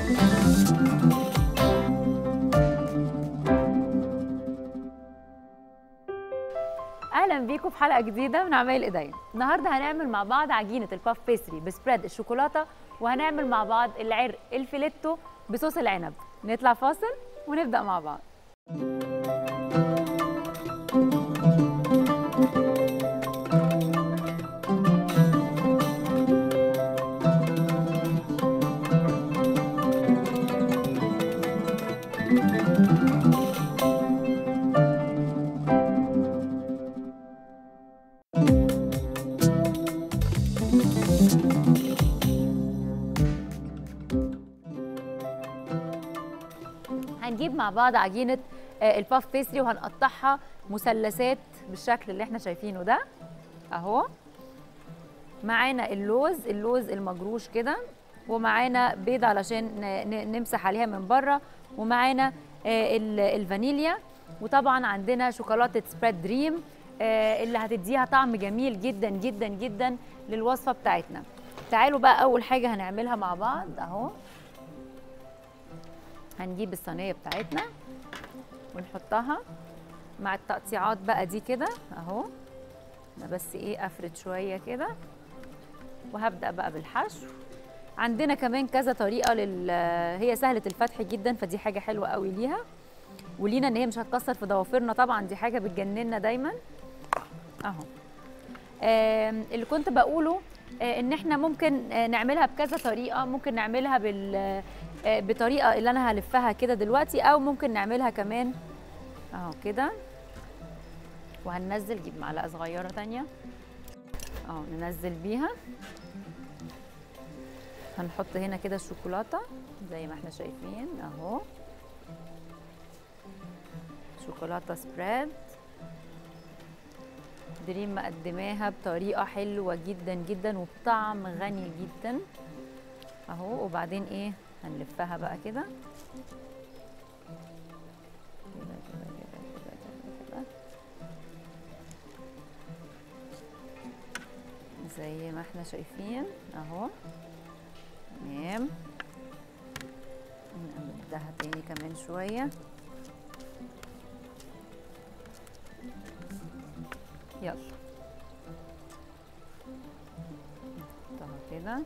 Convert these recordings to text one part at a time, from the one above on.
اهلا بيكم في حلقه جديده من عمايل ايديا النهارده هنعمل مع بعض عجينه الباف بيستري بسبريد الشوكولاته وهنعمل مع بعض العرق الفيليتو بصوص العنب نطلع فاصل ونبدا مع بعض هنجيب مع بعض عجينه آه، الباف بيستري وهنقطعها مثلثات بالشكل اللي احنا شايفينه ده اهو معانا اللوز اللوز المجروش كده ومعانا بيض علشان ن- ن- نمسح عليها من بره ومعانا آه، ال- الفانيليا وطبعا عندنا شوكولاته سبريد دريم آه، اللي هتديها طعم جميل جدا جدا جدا للوصفه بتاعتنا تعالوا بقى اول حاجه هنعملها مع بعض اهو هنجيب الصينيه بتاعتنا ونحطها مع التقطيعات بقى دي كده اهو انا بس ايه افرد شويه كده وهبدا بقى بالحشو عندنا كمان كذا طريقه لل هي سهله الفتح جدا فدي حاجه حلوه قوي ليها ولينا ان هي مش هتكسر في ضوافرنا طبعا دي حاجه بتجننا دايما اهو آم، اللي كنت بقوله آه، ان احنا ممكن آه، نعملها بكذا طريقه ممكن نعملها بال آه، بطريقه اللي انا هلفها كده دلوقتي او ممكن نعملها كمان اهو كده وهننزل جيب معلقه صغيره تانية اهو ننزل بيها هنحط هنا كده الشوكولاته زي ما احنا شايفين اهو شوكولاته سبريد دريم مقدماها بطريقه حلوه جدا جدا وبطعم غني جدا اهو وبعدين ايه هنلفها بقى كده كده كده كده كده كده كده زي ما احنا شايفين اهو تمام نمدها تاني كمان شويه يلا نحطها كده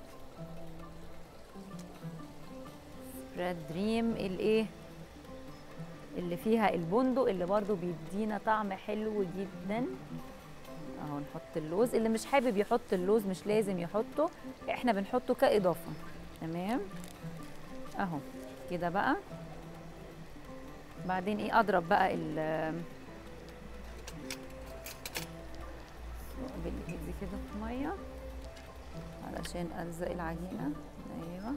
سبريد دريم الايه اللي فيها البندق اللي برضو بيدينا طعم حلو جدا اهو نحط اللوز اللي مش حابب يحط اللوز مش لازم يحطه احنا بنحطه كاضافه تمام اهو كده بقى بعدين ايه اضرب بقى ال بايدي كده في ميه علشان الزق العجينه ايوه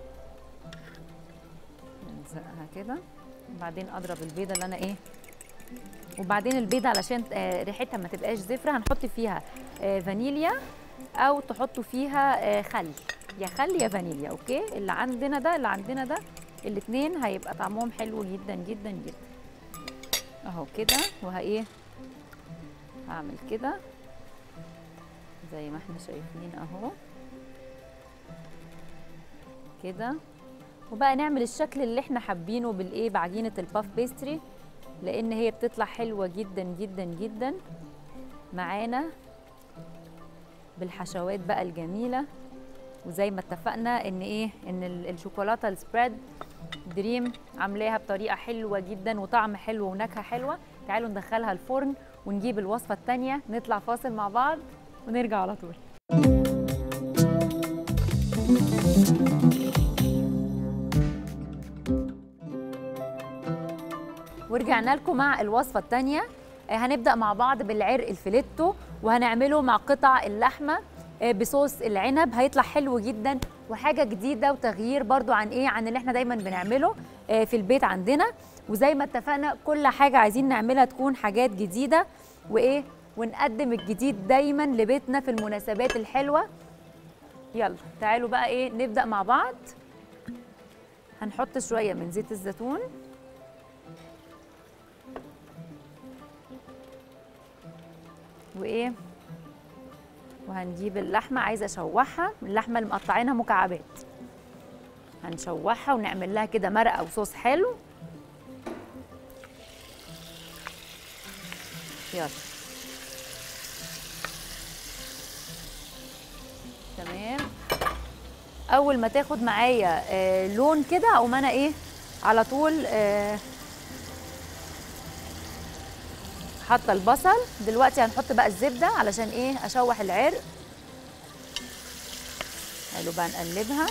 نلزقها كده وبعدين اضرب البيضه اللي انا ايه وبعدين البيضه علشان آه، ريحتها ما تبقاش زفره هنحط فيها آه، فانيليا او تحطوا فيها آه، خل يا خل يا فانيليا اوكي اللي عندنا ده اللي عندنا ده الاثنين هيبقى طعمهم حلو جدا جدا جدا اهو كده وها ايه هعمل كده زي ما احنا شايفين اهو كده وبقى نعمل الشكل اللي احنا حابينه بالايه بعجينه الباف بيستري لان هي بتطلع حلوه جدا جدا جدا معانا بالحشوات بقى الجميله وزي ما اتفقنا ان ايه ان ال- الشوكولاته السبريد دريم عاملاها بطريقه حلوه جدا وطعم حلو ونكهه حلوه تعالوا ندخلها الفرن ونجيب الوصفه الثانيه نطلع فاصل مع بعض ونرجع على طول ورجعنا لكم مع الوصفه الثانيه هنبدا مع بعض بالعرق الفيليتو وهنعمله مع قطع اللحمه آه، بصوص العنب هيطلع حلو جدا وحاجه جديده وتغيير برضو عن ايه عن اللي احنا دايما بنعمله آه، في البيت عندنا وزي ما اتفقنا كل حاجه عايزين نعملها تكون حاجات جديده وايه ونقدم الجديد دايما لبيتنا في المناسبات الحلوه يلا تعالوا بقى ايه نبدا مع بعض هنحط شويه من زيت الزيتون وايه وهنجيب اللحمه عايزه اشوحها اللحمه اللي مقطعينها مكعبات هنشوحها ونعمل لها كده مرقه وصوص حلو يلا تمام اول ما تاخد معايا آه لون كده اقوم انا ايه على طول آه حاطه البصل دلوقتي هنحط بقى الزبده علشان ايه اشوح العرق حلو بقى نقلبها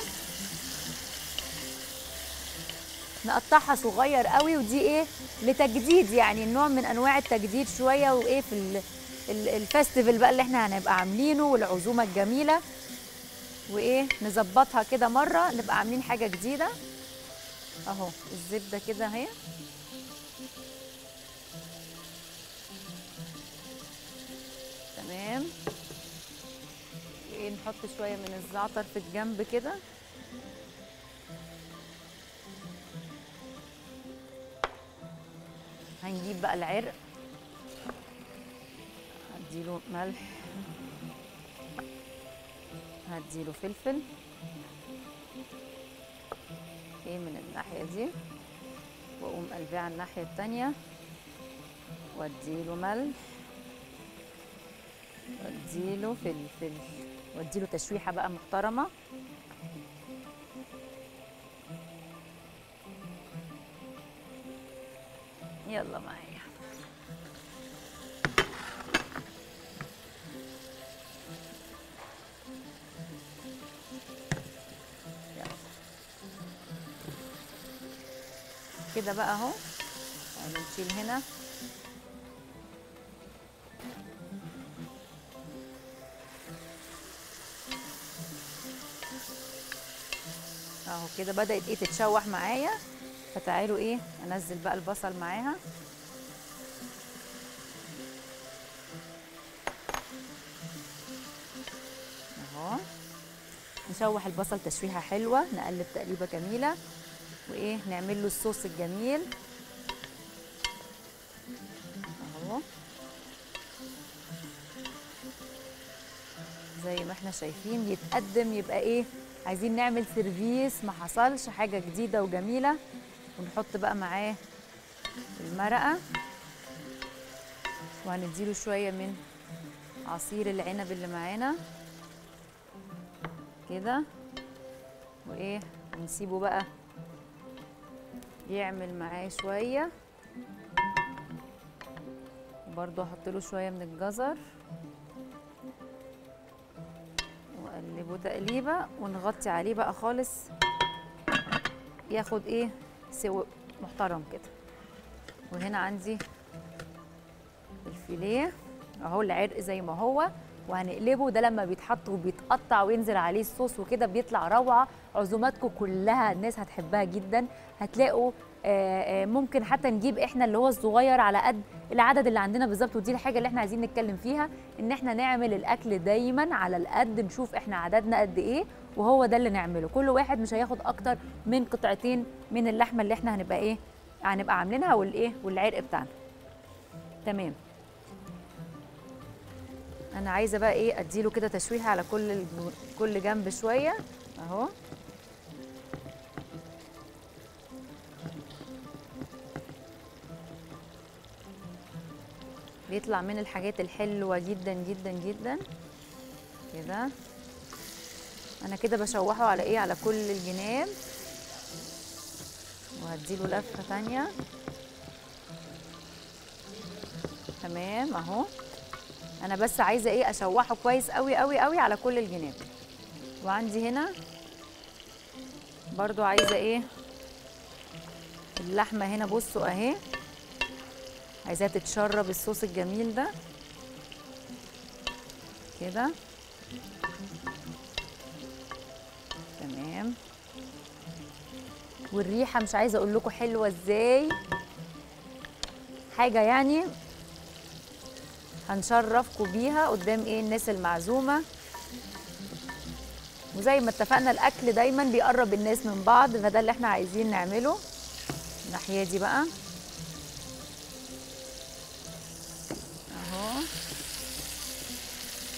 نقطعها صغير قوي ودي ايه لتجديد يعني نوع من انواع التجديد شويه وايه في ال- ال- الفestival بقى اللي احنا هنبقى عاملينه والعزومه الجميله وايه نظبطها كده مره نبقى عاملين حاجه جديده اهو الزبده كده اهي تمام ايه نحط شويه من الزعتر في الجنب كده هنجيب بقى العرق هديله ملح هديله فلفل ايه من الناحيه دي واقوم قلبيه على الناحيه التانيه واديله ملح واديله فلفل واديله تشويحه بقى محترمه يلا معايا يلا. كده بقى اهو تعالوا نشيل هنا اهو كده بدأت ايه تتشوح معايا فتعالوا ايه انزل بقى البصل معاها اهو نشوح البصل تشويحه حلوه نقلب تقليبه جميله وايه نعمل له الصوص الجميل اهو زي ما احنا شايفين بيتقدم يبقى ايه عايزين نعمل سيرفيس ما حصلش حاجه جديده وجميله ونحط بقى معاه المرقه وهنديله شويه من عصير العنب اللي معانا كده وايه ونسيبه بقى يعمل معاه شويه وبرضه احط له شويه من الجزر واقلبه تقليبه ونغطي عليه بقى خالص ياخد ايه سوى محترم كده وهنا عندي الفيليه اهو العرق زي ما هو وهنقلبه ده لما بيتحط وبيتقطع وينزل عليه الصوص وكده بيطلع روعه عزوماتكم كلها الناس هتحبها جدا هتلاقوا آه، آه، ممكن حتى نجيب احنا اللي هو الصغير على قد العدد اللي عندنا بالظبط ودي الحاجه اللي احنا عايزين نتكلم فيها ان احنا نعمل الاكل دايما على القد نشوف احنا عددنا قد ايه وهو ده اللي نعمله كل واحد مش هياخد اكتر من قطعتين من اللحمه اللي احنا هنبقى ايه هنبقى عاملينها والايه والعرق بتاعنا تمام انا عايزه بقى ايه اديله كده تشويحه على كل الج- كل جنب شويه اهو بيطلع من الحاجات الحلوه جدا جدا جدا كده انا كده بشوحه على ايه على كل الجناب وهديله لفه تانية تمام اهو انا بس عايزه ايه اشوحه كويس قوي قوي قوي على كل الجناب وعندي هنا برضو عايزه ايه اللحمه هنا بصوا اهي عايزاها تتشرب الصوص الجميل ده كده تمام والريحه مش عايزه اقول لكم حلوه ازاي حاجه يعني هنشرفكم بيها قدام ايه الناس المعزومه وزي ما اتفقنا الاكل دايما بيقرب الناس من بعض فده اللي احنا عايزين نعمله الناحيه دي بقى اهو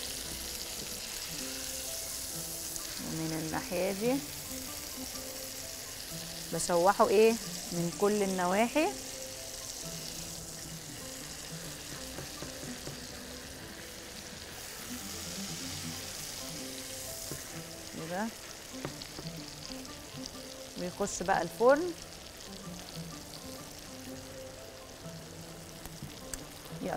ومن الناحيه دي بشوحه ايه من كل النواحي كده ويخش بقى الفرن يلا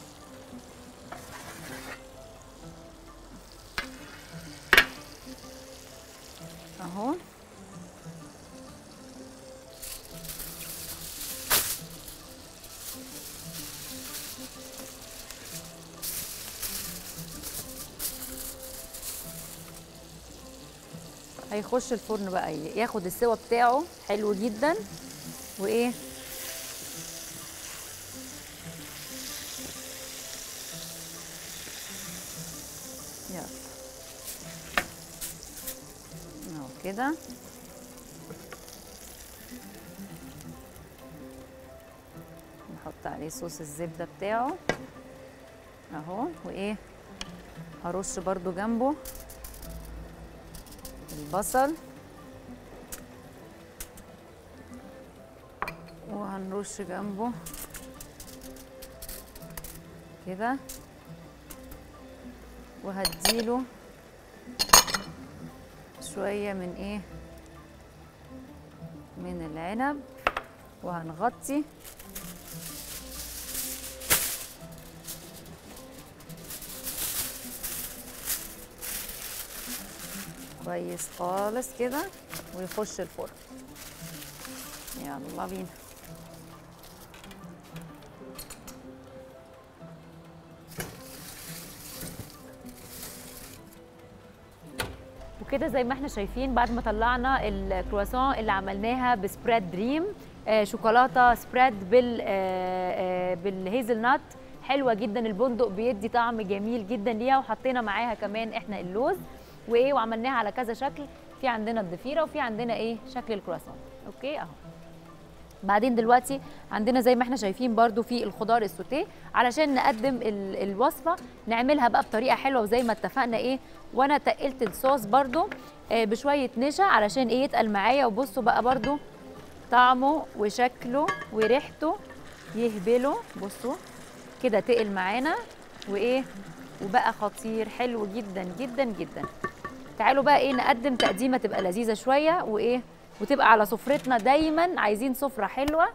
اهو هيخش الفرن بقى ي- ياخد السوا بتاعه حلو جدا وايه يلا اهو كده نحط عليه صوص الزبدة بتاعه اهو وايه هرش برضو جنبه البصل وهنرش جنبه كده وهديله شوية من ايه من العنب وهنغطي كويس خالص كده ويخش الفرن يلا بينا وكده زي ما احنا شايفين بعد ما طلعنا الكرواسون اللي عملناها بسبريد دريم آه شوكولاته سبريد بال آه آه بالهيزل نات حلوه جدا البندق بيدي طعم جميل جدا ليها وحطينا معاها كمان احنا اللوز وايه وعملناها على كذا شكل في عندنا الضفيره وفي عندنا ايه شكل الكرواسون اوكي اهو بعدين دلوقتي عندنا زي ما احنا شايفين برضو في الخضار السوتيه علشان نقدم ال- الوصفه نعملها بقى بطريقه حلوه وزي ما اتفقنا ايه وانا تقلت الصوص برضو آه، بشويه نشا علشان ايه يتقل معايا وبصوا بقى برضو طعمه وشكله وريحته يهبله بصوا كده تقل معانا وايه وبقى خطير حلو جدا جدا جدا تعالوا بقى ايه نقدم تقديمه تبقى لذيذه شويه وايه وتبقى على سفرتنا دايما عايزين سفره حلوه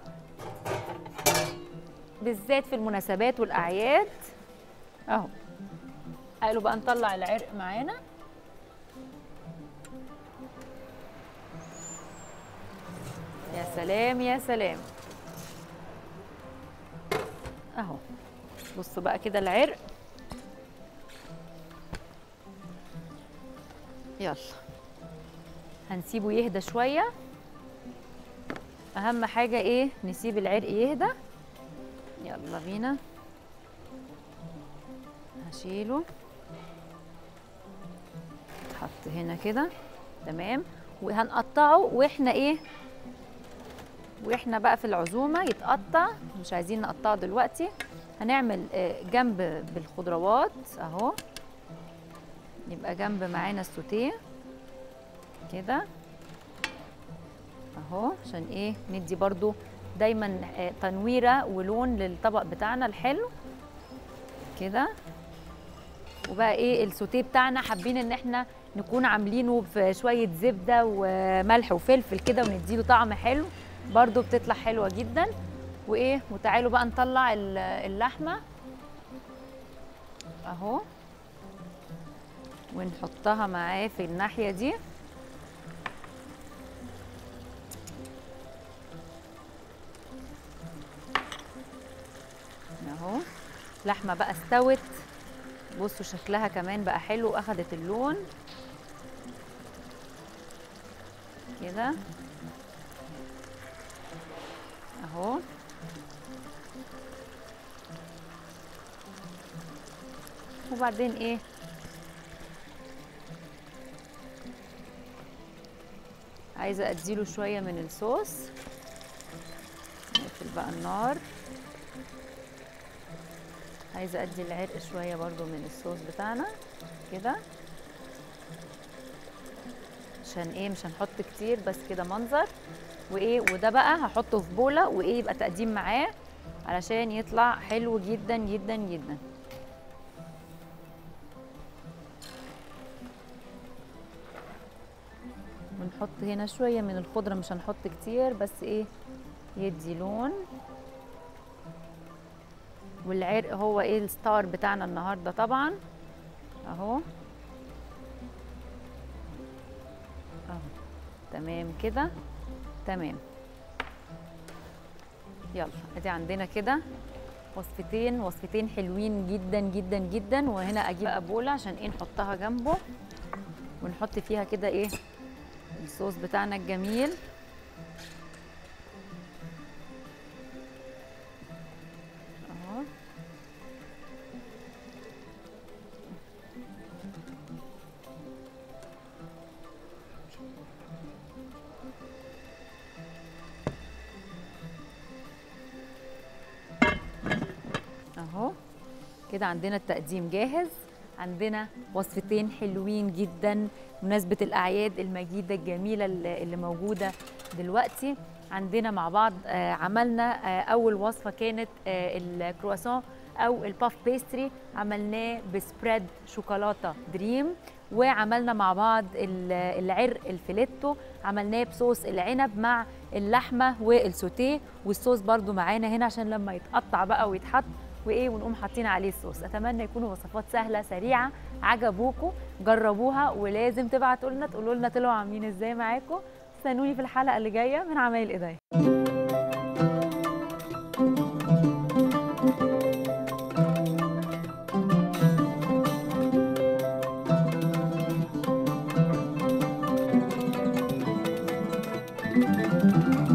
بالذات في المناسبات والاعياد اهو تعالوا بقى نطلع العرق معانا يا سلام يا سلام اهو بصوا بقى كده العرق يلا هنسيبه يهدى شوية أهم حاجة إيه نسيب العرق يهدى يلا بينا هشيله حط هنا كده تمام وهنقطعه واحنا ايه واحنا بقى في العزومه يتقطع مش عايزين نقطعه دلوقتي هنعمل آه، جنب بالخضروات اهو يبقى جنب معانا السوتيه كده اهو عشان ايه ندي برضو دايما آه، تنويره ولون للطبق بتاعنا الحلو كده وبقى ايه السوتيه بتاعنا حابين ان احنا نكون عاملينه في شويه زبده وملح وفلفل كده ونديله طعم حلو برضو بتطلع حلوه جدا وايه وتعالوا بقى نطلع ال- اللحمه اهو ونحطها معاه في الناحيه دي اهو لحمه بقى استوت بصوا شكلها كمان بقى حلو اخدت اللون كده اهو وبعدين ايه عايزه اديله شويه من الصوص نقفل بقى النار عايزه ادي العرق شويه برضو من الصوص بتاعنا كده عشان ايه مش هنحط كتير بس كده منظر وايه وده بقى هحطه في بوله وايه يبقى تقديم معاه علشان يطلع حلو جدا جدا جدا ونحط هنا شويه من الخضره مش هنحط كتير بس ايه يدي لون والعرق هو ايه الستار بتاعنا النهارده طبعا اهو اهو تمام كده تمام يلا ادي عندنا كده وصفتين وصفتين حلوين جدا جدا جدا وهنا اجيب بقى بوله عشان ايه نحطها جنبه ونحط فيها كده ايه الصوص بتاعنا الجميل اهو اهو كده عندنا التقديم جاهز عندنا وصفتين حلوين جدا مناسبة الأعياد المجيدة الجميلة اللي اللي موجودة دلوقتي عندنا مع بعض آه، عملنا آه، أول وصفة كانت آه، الكرواسون أو الباف بيستري عملناه بسبريد شوكولاتة دريم وعملنا مع بعض ال- العرق الفيليتو عملناه بصوص العنب مع اللحمة والسوتيه والصوص برضو معانا هنا عشان لما يتقطع بقى ويتحط وايه ونقوم حاطين عليه الصوص اتمنى يكونوا وصفات سهله سريعه عجبوكم جربوها ولازم تبعتوا لنا تقولوا لنا طلعوا عاملين ازاي معاكم استنوني في الحلقه اللي جايه من عمايل ايديا thank you